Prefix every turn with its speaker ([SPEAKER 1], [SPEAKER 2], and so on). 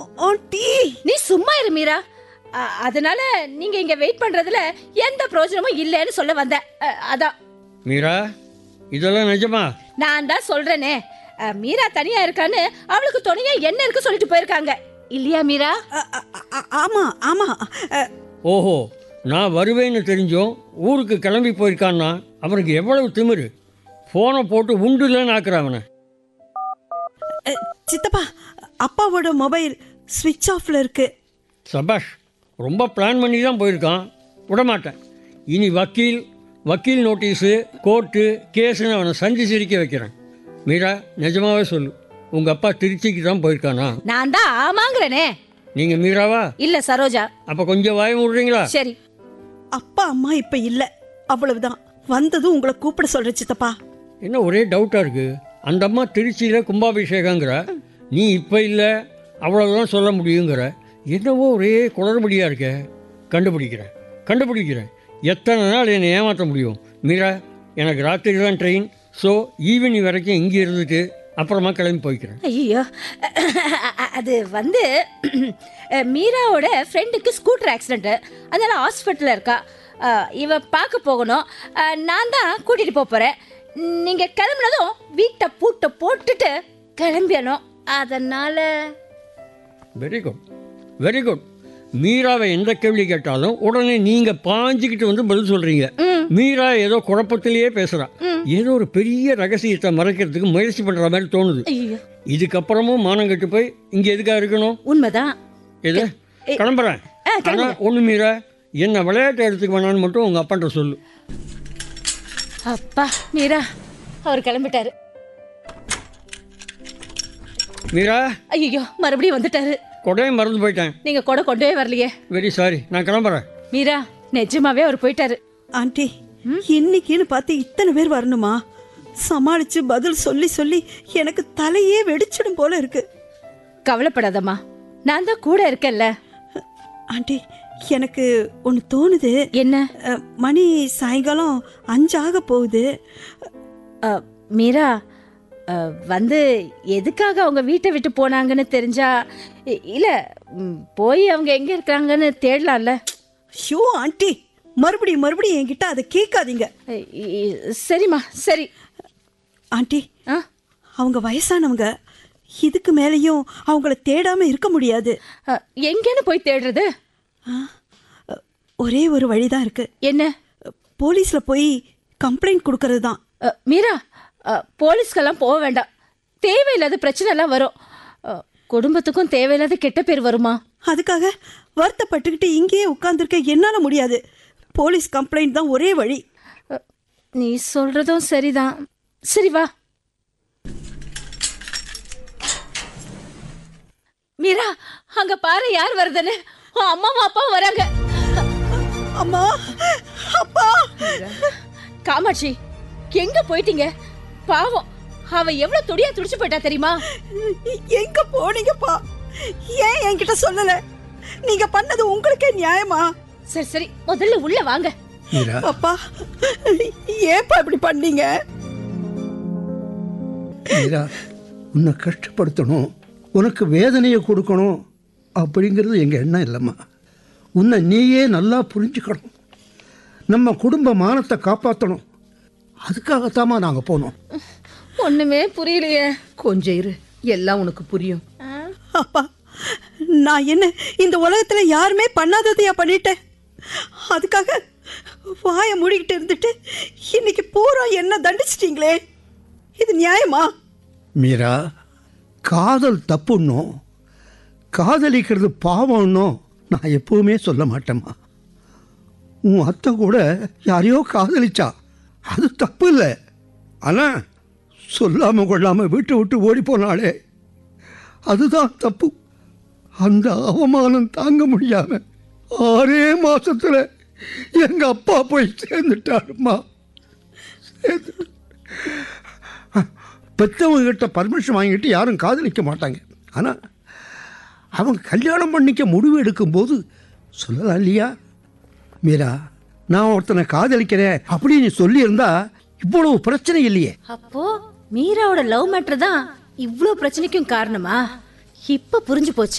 [SPEAKER 1] Aunty
[SPEAKER 2] நீ சும்மா இரு மீரா அ, அதனால நீங்க இங்க வெயிட் பண்றதுல எந்த பிரயோஜனமும் இல்லைன்னு சொல்ல வந்தேன் அ, அதான்
[SPEAKER 3] மீரா இதெல்லாம் நிஜமா
[SPEAKER 2] நான் தான் சொல்றேனே அ, மீரா தனியா இருக்கான்னு அவளுக்கு துணையா என்ன இருக்கு சொல்லிட்டு போயிருக்காங்க இல்லையா மீரா
[SPEAKER 1] அ- அ- அ- ஆமா ஆமா அ,
[SPEAKER 3] ஓஹோ நான் வருவேன்னு தெரிஞ்சும் ஊருக்கு கிளம்பி போயிருக்கான்னா அவனுக்கு எவ்வளவு திமிரு ஃபோனை போட்டு உண்டுலன்னு ஆக்குறான் அவனை
[SPEAKER 1] அ, சித்தப்பா அப்பாவோட மொபைல் ஸ்விட்ச் ஆஃப்ல இருக்கு
[SPEAKER 3] சபாஷ் ரொம்ப பிளான் பண்ணி தான் போயிருக்கான் விடமாட்டேன் இனி வக்கீல் வக்கீல் நோட்டீஸு கோர்ட்டு கேஸுன்னு அவனை சந்தி சிரிக்க வைக்கிறேன் மீரா நிஜமாவே சொல்லு உங்கள் அப்பா திருச்சிக்கு தான் போயிருக்கானா
[SPEAKER 2] நான் தான் ஆமாங்கிறனே
[SPEAKER 3] நீங்கள் மீராவா
[SPEAKER 2] இல்ல சரோஜா
[SPEAKER 3] அப்போ கொஞ்சம் வாய விடுறீங்களா
[SPEAKER 2] சரி
[SPEAKER 1] அப்பா அம்மா இப்ப இல்ல அவ்வளவுதான் வந்ததும் உங்களை கூப்பிட சொல்றேன் சித்தப்பா
[SPEAKER 3] என்ன ஒரே டவுட்டாக இருக்குது அந்த அம்மா திருச்சியில் கும்பாபிஷேகங்கிற நீ இப்போ இல்லை அவ்வளோதான் சொல்ல முடியுங்கிற என்னவோ ஒரே குளறுபடியாக இருக்க கண்டுபிடிக்கிறேன் கண்டுபிடிக்கிறேன் எத்தனை நாள் என்னை ஏமாற்ற முடியும் மீரா எனக்கு ராத்திரி தான் ட்ரெயின் ஸோ ஈவினிங் வரைக்கும் இங்கே இருந்துட்டு அப்புறமா கிளம்பி போய்க்கிறேன்
[SPEAKER 2] ஐயோ அது வந்து மீராவோட ஃப்ரெண்டுக்கு ஸ்கூட்டர் ஆக்சிடென்ட் அதனால ஹாஸ்பிட்டலில் இருக்கா அஹ், இவ பார்க்க போகணும் அஹ், நான் தான் கூட்டிட்டு போக போறேன் நீங்க கிளம்புனதும் வீட்டை பூட்டை போட்டுட்டு கிளம்பிடணும் அதனால
[SPEAKER 3] வெரி குட் வெரி குட் மீராவை எந்த கேள்வி கேட்டாலும் உடனே நீங்கள் பாஞ்சிக்கிட்டு வந்து பதில் சொல்கிறீங்க மீரா ஏதோ குழப்பத்திலேயே பேசுகிறா ஏதோ ஒரு பெரிய ரகசியத்தை மறைக்கிறதுக்கு முயற்சி பண்ணுற மாதிரி தோணுது
[SPEAKER 2] ஐயோ
[SPEAKER 3] இதுக்கப்புறமும் மானம் கெட்டு போய் இங்கே எதுக்காக இருக்கணும்
[SPEAKER 2] உண்மைதான்
[SPEAKER 3] எது கிளம்புறேன்
[SPEAKER 2] ஆ, கிளம்புங்க.
[SPEAKER 3] ஆனால் ஒன்று மீரா என்ன விளையாட்டு எடுத்துக்க வேணான்னு மட்டும் உங்கள் அப்பான்ற சொல்லு
[SPEAKER 2] அப்பா மீரா அவர் கிளம்பிட்டாரு
[SPEAKER 3] மீரா
[SPEAKER 2] ஐயோ மறுபடியும் வந்துட்டாரு
[SPEAKER 3] கொடையும் மறந்து போயிட்டேன்
[SPEAKER 2] நீங்க கூட கொண்டே வரலையே
[SPEAKER 3] வெரி சாரி நான் கிளம்புறேன்
[SPEAKER 2] மீரா நிஜமாவே அவர் போயிட்டாரு
[SPEAKER 1] ஆண்டி இன்னைக்குன்னு பார்த்து இத்தனை பேர் வரணுமா சமாளிச்சு பதில் சொல்லி சொல்லி எனக்கு தலையே வெடிச்சிடும் போல இருக்கு
[SPEAKER 2] கவலைப்படாதம்மா நான் தான் கூட இருக்கேன்ல
[SPEAKER 1] ஆண்டி எனக்கு ஒன்று தோணுது
[SPEAKER 2] என்ன
[SPEAKER 1] அ, மணி சாயங்காலம் அஞ்சாக போகுது
[SPEAKER 2] அ, மீரா அ, வந்து எதுக்காக அவங்க வீட்டை விட்டு போனாங்கன்னு தெரிஞ்சா இ- இல்ல ம், போய் அவங்க எங்க இருக்காங்கன்னு தேடலாம்ல
[SPEAKER 1] ஷோ ஆண்டி மறுபடியும் மறுபடியும் என்கிட்ட அதை கேட்காதீங்க
[SPEAKER 2] இ- இ- சரிம்மா சரி
[SPEAKER 1] ஆண்டி
[SPEAKER 2] ஆ
[SPEAKER 1] அவங்க வயசானவங்க இதுக்கு மேலேயும் அவங்கள தேடாம இருக்க முடியாது
[SPEAKER 2] அ, எங்கன்னு போய் தேடுறது
[SPEAKER 1] ஆ, அ, ஒரே ஒரு வழிதான் இருக்கு
[SPEAKER 2] என்ன
[SPEAKER 1] போலீஸ்ல போய் கம்ப்ளைண்ட் கொடுக்கறது தான்
[SPEAKER 2] அ, மீரா அ, போலீஸ்க்கெல்லாம் போக வேண்டாம் தேவையில்லாத பிரச்சனை எல்லாம் வரும் அ, குடும்பத்துக்கும் தேவையில்லாத கெட்ட பேர் வருமா
[SPEAKER 1] அதுக்காக வருத்தப்பட்டுக்கிட்டு இங்கேயே உட்கார்ந்துருக்க என்னால முடியாது போலீஸ் கம்ப்ளைண்ட் தான் ஒரே வழி
[SPEAKER 2] அ, நீ சொல்றதும் சரிதான் சரி வா மீரா அங்க பாரு யார் வருதுன்னு உன் அம்மாவும் அப்பாவும் வராங்க
[SPEAKER 1] அம்மா அப்பா
[SPEAKER 2] காமாட்சி எங்க போயிட்டீங்க பாவம் அவ எவ்வளவு துடியா துடிச்சு போயிட்டா தெரியுமா
[SPEAKER 1] எங்க போனீங்கப்பா ஏன் என்கிட்ட சொல்லல நீங்க பண்ணது உங்களுக்கே நியாயமா
[SPEAKER 2] சரி சரி முதல்ல உள்ள வாங்க
[SPEAKER 4] மீரா
[SPEAKER 1] அப்பா ஏப்பா இப்படி பண்ணீங்க
[SPEAKER 4] மீரா உன்னை கஷ்டப்படுத்தணும் உனக்கு வேதனையை கொடுக்கணும் அப்படிங்கிறது எங்கள் எண்ணம் இல்லைம்மா உன்னை நீயே நல்லா புரிஞ்சுக்கணும் நம்ம குடும்ப மானத்தை காப்பாற்றணும் அதுக்காகத்தாம்மா நாங்கள் போனோம்
[SPEAKER 2] ஒண்ணுமே புரியலையே
[SPEAKER 5] கொஞ்சம் இரு எல்லாம் உனக்கு புரியும்
[SPEAKER 1] அப்பா நான் என்ன இந்த உலகத்துல யாருமே பண்ணாததையா பண்ணிட்டேன் அதுக்காக வாயை மூடிக்கிட்டு இருந்துட்டு இன்னைக்கு பூரா என்ன தண்டிச்சிட்டீங்களே இது நியாயமா
[SPEAKER 4] மீரா காதல் தப்புன்னும் காதலிக்கிறது பாவம்னும் நான் எப்பவுமே சொல்ல மாட்டேம்மா உன் அத்தை கூட யாரையோ காதலிச்சா அது தப்பு இல்லை ஆனால் சொல்லாமல் கொள்ளாமல் வீட்டை விட்டு ஓடி போனாலே அதுதான் தப்பு அந்த அவமானம் தாங்க முடியாம ஆறே மாசத்துல எங்க அப்பா போய் சேர்ந்துட்டாருமா சேர்ந்து பெற்றவங்க கிட்ட பர்மிஷன் வாங்கிட்டு யாரும் காதலிக்க மாட்டாங்க ஆனால் அவங்க கல்யாணம் பண்ணிக்க முடிவு எடுக்கும்போது சொல்லலாம் இல்லையா மீரா நான் ஒருத்தனை காதலிக்கிறேன் அப்படின்னு சொல்லியிருந்தா இவ்வளவு பிரச்சனை இல்லையே
[SPEAKER 2] அப்போ மீராவோட லவ் மேட்டர் தான் இவ்ளோ பிரச்சனைக்கும் காரணமா இப்ப புரிஞ்சு போச்சு